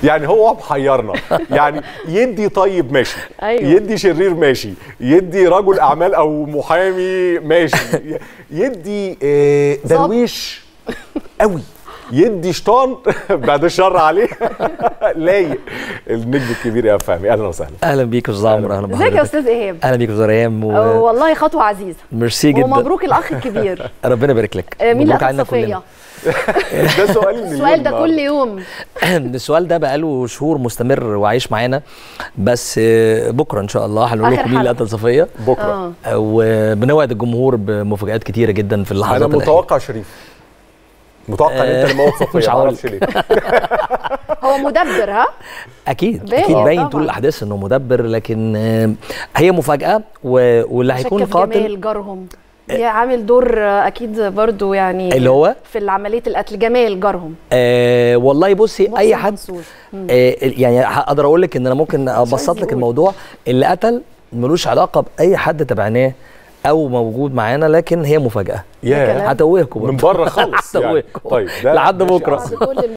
يعني هو محيرنا يعني يدي طيب ماشي أيوة. يدي شرير ماشي يدي رجل اعمال او محامي ماشي يدي آه، ظابط. درويش قوي يدي شيطان بعد الشر عليه لايق النجم الكبير يا فهمي اهلا وسهلا اهلا بيك يا استاذ عمرو اهلا ازيك يا بحضرتك استاذ ايهاب اهلا بيك يا استاذ ريهام و... والله خطوه عزيزه ميرسي جدا ومبروك الاخ الكبير ربنا يبارك لك آه، مين مبروك اللي اخذ علينا كلنا صفيه ده سؤال المليون السؤال ده النهاردة. كل يوم السؤال ده بقاله شهور مستمر وعايش معانا بس آه، بكره ان شاء الله هنقول آخر لكم مين اللي حلقة. قتل صفيه بكره اه آه، وبنوعد الجمهور بمفاجآت كتيره جدا في اللحظات انا الأخيرة. متوقع شريف متوقع ان انت اللي موت صفيه مش ما هقول اعرفش ليه هو مدبر ها اكيد باين اكيد باين طبعاً. طول الاحداث انه مدبر لكن آه، هي مفاجاه و- واللي هيكون شك في قاتل جمال جارهم دي عامل دور آه، اكيد برضو يعني اللي هو في عمليه القتل جمال جارهم آه والله بصي اي محسن حد منصور. مم. آه يعني هقدر اقول لك ان انا ممكن ابسط لك يقول. الموضوع اللي قتل ملوش علاقه باي حد تبعناه او موجود معانا لكن هي مفاجاه كلام. ياه هتوهكم من برضه. بره خالص يعني. هتوهكم طيب ده لحد ماشي بكره بعد كل